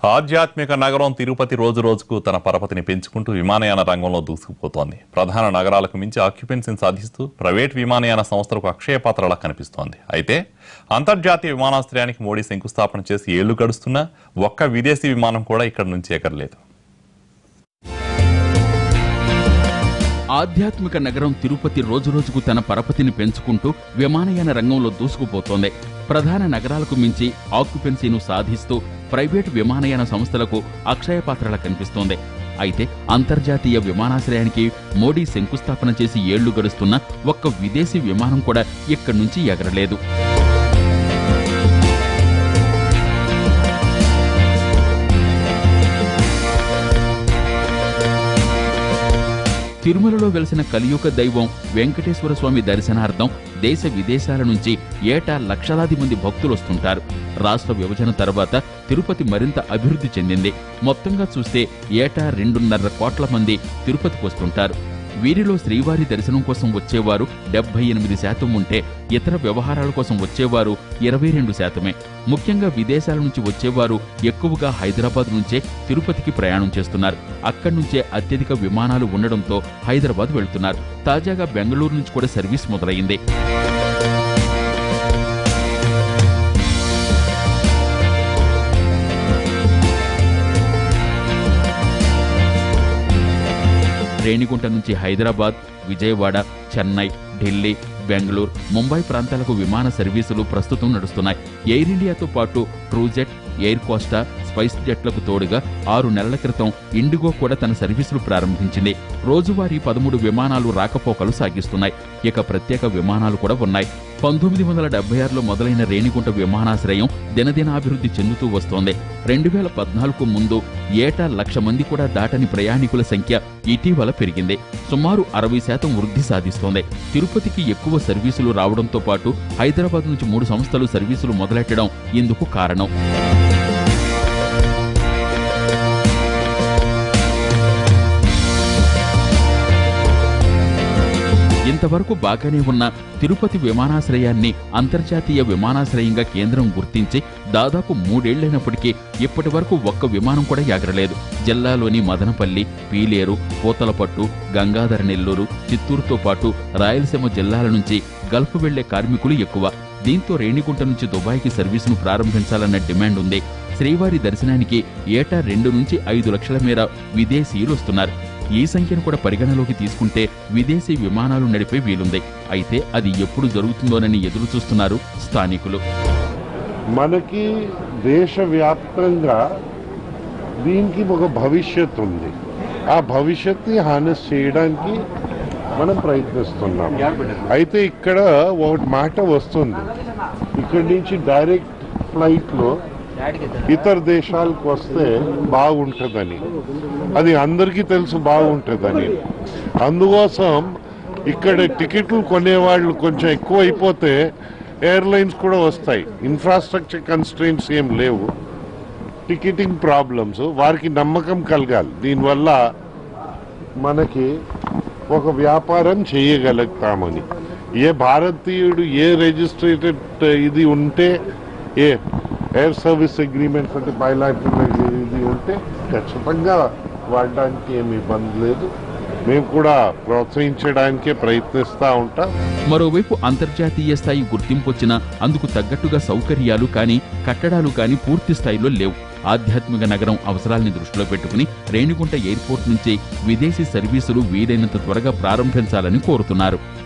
ఆధ్యాత్మిక నగరం తిరుపతి రోజు రోజుకు తన పరపతిని పెంచుకుంటూ విమానయాన రంగంలో దూసుకుపోతోంది ప్రధాన నగరాలకు మించి ఆక్యుపెన్సీని సాధిస్తూ ప్రైవేట్ విమానయాన సంస్థలకు అక్షయ పాత్రలా కనిపిస్తోంది అయితే అంతర్జాతీయ విమానాశ్రయానికి మోడీ శంకుస్థాపన చేసి ఏళ్లు గడుస్తున్నా ఒక్క విదేశీ విమానం కూడా ఇక్కడి నుంచి ఎగరలేదు ఆధ్యాత్మిక నగరం తిరుపతి రోజురోజుకు తన పరపతిని పెంచుకుంటూ విమానయాన రంగంలో దూసుకుపోతోంది ప్రధాన నగరాలకు మించి ఆక్యుపెన్సీను సాధిస్తూ ప్రైవేటు విమానయాన సంస్థలకు అక్షయ పాత్రలా కనిపిస్తోంది అయితే అంతర్జాతీయ విమానాశ్రయానికి మోడీ శంకుస్థాపన చేసి ఏళ్లు గడుస్తున్నా ఒక్క విదేశీ విమానం కూడా ఇక్కడి నుంచి ఎగరలేదు తిరుమలలో వెలిసిన కలియుగ దైవం వెంకటేశ్వర స్వామి దర్శనార్థం దేశ విదేశాల నుంచి ఏటా లక్షలాది మంది భక్తులు వస్తుంటారు రాష్ట్ర విభజన తర్వాత తిరుపతి మరింత అభివృద్ధి చెందింది మొత్తంగా చూస్తే ఏటా రెండున్నర కోట్ల మంది తిరుపతికి వస్తుంటారు వీరిలో శ్రీవారి దర్శనం కోసం వచ్చేవారు డెబ్బై ఎనిమిది శాతం ఉంటే ఇతర వ్యవహారాల కోసం వచ్చేవారు ఇరవై రెండు శాతమే ముఖ్యంగా విదేశాల నుంచి వచ్చేవారు ఎక్కువగా హైదరాబాద్ నుంచే తిరుపతికి ప్రయాణం చేస్తున్నారు అక్కడి నుంచే అత్యధిక విమానాలు ఉండడంతో హైదరాబాద్ వెళ్తున్నారు తాజాగా బెంగళూరు నుంచి కూడా సర్వీస్ మొదలైంది రేణిగుంట నుంచి హైదరాబాద్ విజయవాడ చెన్నై ఢిల్లీ బెంగళూరు ముంబై ప్రాంతాలకు విమాన సర్వీసులు ప్రస్తుతం నడుస్తున్నాయి ఎయిర్ ఇండియాతో పాటు ట్రూజెట్ ఎయిర్ కోస్టా స్పైస్ జెట్లకు తోడుగా ఆరు నెలల క్రితం ఇండిగో కూడా తన సర్వీసులు ప్రారంభించింది రోజువారీ పదమూడు విమానాలు రాకపోకలు సాగిస్తున్నాయి ఇక ప్రత్యేక విమానాలు కూడా ఉన్నాయి పంతొమ్మిది వందల డెబ్బై ఆరులో మొదలైన రేణిగుంట విమానాశ్రయం దినదినాభివృద్ధి చెందుతూ వస్తోంది రెండు వేల పద్నాలుగు ముందు ఏటా లక్ష మంది కూడా దాటని ప్రయాణికుల సంఖ్య ఇటీవల పెరిగింది సుమారు అరవై శాతం వృద్ధి సాధిస్తోంది తిరుపతికి ఎక్కువ సర్వీసులు రావడంతో పాటు హైదరాబాద్ నుంచి మూడు సంస్థలు సర్వీసులు మొదలెట్టడం ఇందుకు కారణం ఇంతవరకు బాగానే ఉన్న తిరుపతి విమానాశ్రయాన్ని అంతర్జాతీయ విమానాశ్రయంగా కేంద్రం గుర్తించి దాదాపు మూడేళ్లైనప్పటికీ ఇప్పటి వరకు ఒక్క విమానం కూడా ఎగరలేదు జిల్లాలోని మదనపల్లి పీలేరు పూతలపట్టు గంగాధర నెల్లూరు చిత్తూరుతో పాటు రాయలసీమ జిల్లాల నుంచి గల్ఫ్ వెళ్లే కార్మికులు ఎక్కువ దీంతో రేణిగుంట నుంచి దుబాయ్కి సర్వీసును ప్రారంభించాలన్న డిమాండ్ ఉంది శ్రీవారి దర్శనానికి ఏటా రెండు నుంచి ఐదు లక్షల మేర విదేశీయులు వస్తున్నారు ఈ సంఖ్యను కూడా పరిగణలోకి తీసుకుంటే విదేశీ విమానాలు నడిపే వీలుంది అయితే అది ఎప్పుడు జరుగుతుందోనని ఎదురు చూస్తున్నారు స్థానికులు మనకి దేశవ్యాప్తంగా దీనికి ఒక భవిష్యత్ ఉంది ఆ భవిష్యత్ని హానెస్ చేయడానికి మనం ప్రయత్నిస్తున్నాం అయితే ఇక్కడ ఒకటి మాట వస్తుంది ఇక్కడి నుంచి డైరెక్ట్ ఫ్లైట్లో ఇతర దేశాలకు వస్తే బాగుంటుందని అది అందరికీ తెలుసు బాగుంటుందని అందుకోసం ఇక్కడ టికెట్లు కొనేవాళ్ళు కొంచెం ఎక్కువ అయిపోతే ఎయిర్లైన్స్ కూడా వస్తాయి ఇన్ఫ్రాస్ట్రక్చర్ కన్స్ట్రెయిన్స్ ఏం లేవు టికెటింగ్ ప్రాబ్లమ్స్ వారికి నమ్మకం కలగాలి దీనివల్ల మనకి ఒక వ్యాపారం చేయగలుగుతామని ఏ భారతీయుడు ఏ రిజిస్ట్రేటెడ్ ఇది ఉంటే ఏ ఎయిర్ సర్వీస్ అగ్రిమెంట్స్ అంటే బయలాటరల్ ఇది ఉంటే ఖచ్చితంగా వాడడానికి ఏమి ఇబ్బంది లేదు మేము కూడా ప్రోత్సహించడానికే ప్రయత్నిస్తూ ఉంటాం మరోవైపు అంతర్జాతీయ స్థాయి గుర్తింపు వచ్చినా అందుకు తగ్గట్టుగా సౌకర్యాలు కానీ కట్టడాలు కానీ పూర్తి స్థాయిలో లేవు ఆధ్యాత్మిక నగరం అవసరాల్ని దృష్టిలో పెట్టుకుని రేణిగుంట ఎయిర్పోర్ట్ నుంచి విదేశీ సర్వీసులు వీలైనంత త్వరగా ప్రారంభించాలని కోరుతున్నారు